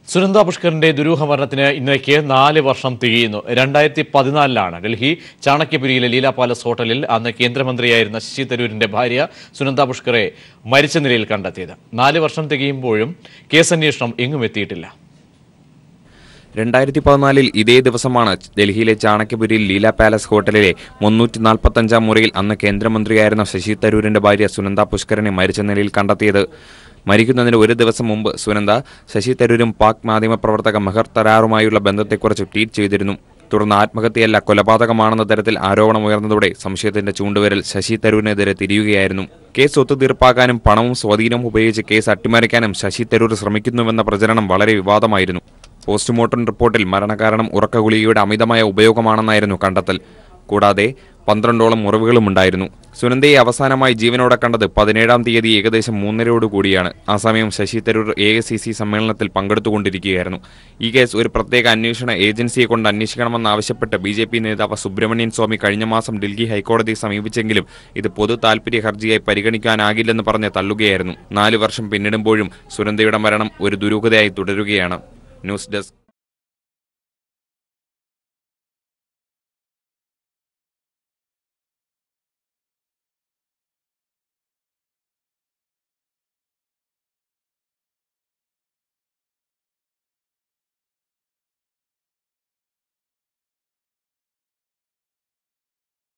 സുനന്ദ പുഷ്കറിന്റെ ദുരൂഹ മരണത്തിന് ഇന്നേക്ക് നാല് വർഷം തികയുന്നു രണ്ടായിരത്തി പതിനാലിലാണ് ഡൽഹി ചാണക്യപുരിയിലെ ലീല പാലസ് ഹോട്ടലിൽ അന്ന് കേന്ദ്രമന്ത്രിയായിരുന്ന ശശി തരൂരിന്റെ ഭാര്യ സുനന്ദ പുഷ്കറെ മരിച്ച നിലയിൽ കണ്ടെത്തിയത് നാല് വർഷം തികയുമ്പോഴും കേസന്വേഷണം എങ്ങും എത്തിയിട്ടില്ല രണ്ടായിരത്തി പതിനാലിൽ ഇതേ ദിവസമാണ് ഡൽഹിയിലെ ചാണക്യപുരിയിൽ ലീല പാലസ് ഹോട്ടലിലെ മുന്നൂറ്റി നാൽപ്പത്തഞ്ചാം മുറിയിൽ അന്ന് കേന്ദ്രമന്ത്രിയായിരുന്ന ശശി തരൂരിന്റെ ഭാര്യ സുനന്ദ പുഷ്കരനെ മരിച്ച നിലയിൽ കണ്ടെത്തിയത് മരിക്കുന്നതിന് ഒരു ദിവസം മുമ്പ് സുനന്ദ ശശി തരൂരും പാക് മാധ്യമപ്രവർത്തക മെഹർ തരാറുമായുള്ള ബന്ധത്തെക്കുറിച്ച് ട്വീറ്റ് ചെയ്തിരുന്നു തുടർന്ന് ആത്മഹത്യയല്ല കൊലപാതകമാണെന്ന തരത്തിൽ ആരോപണം ഉയർന്നതോടെ സംശയത്തിന്റെ ചൂണ്ടുവിരൽ ശശി തരൂരിനെതിരെ തിരിയുകയായിരുന്നു കേസ് ഒത്തുതീർപ്പാക്കാനും പണവും സ്വാധീനവും ഉപയോഗിച്ച് കേസ് അട്ടിമറിക്കാനും ശശി തരൂർ ശ്രമിക്കുന്നുവെന്ന പ്രചരണം വളരെ വിവാദമായിരുന്നു പോസ്റ്റ്മോർട്ടം റിപ്പോർട്ടിൽ മരണകാരണം ഉറക്ക ഗുളികയുടെ അമിതമായ ഉപയോഗമാണെന്നായിരുന്നു കണ്ടെത്തൽ കൂടാതെ പന്ത്രണ്ടോളം മുറിവുകളും ഉണ്ടായിരുന്നു സുനന്ദയെ അവസാനമായി ജീവനോടെ കണ്ടത് പതിനേഴാം തീയതി ഏകദേശം മൂന്നരയോട് കൂടിയാണ് ആ സമയം Shashi Tharoor A I C C സമ്മേളനത്തിൽ പങ്കെടുത്തുകൊണ്ടിരിക്കുകയായിരുന്നു ഈ കേസ് ഒരു പ്രത്യേക അന്വേഷണ ഏജൻസിയെ കൊണ്ട് അന്വേഷിക്കണമെന്നാവശ്യപ്പെട്ട് ബി ജെ പി നേതാവ് സുബ്രഹ്മണ്യൻ സ്വാമി കഴിഞ്ഞ മാസം ഡൽഹി ഹൈക്കോടതിയെ സമീപിച്ചെങ്കിലും ഇത് പൊതു താൽപര്യ ഹർജിയായി പരിഗണിക്കാനാകില്ലെന്ന് പറഞ്ഞ് തള്ളുകയായിരുന്നു നാല് വർഷം പിന്നിടുമ്പോഴും സുനന്ദയുടെ മരണം ഒരു ദുരൂഹതയായി തുടരുകയാണ് ന്യൂസ് ഡെസ്ക്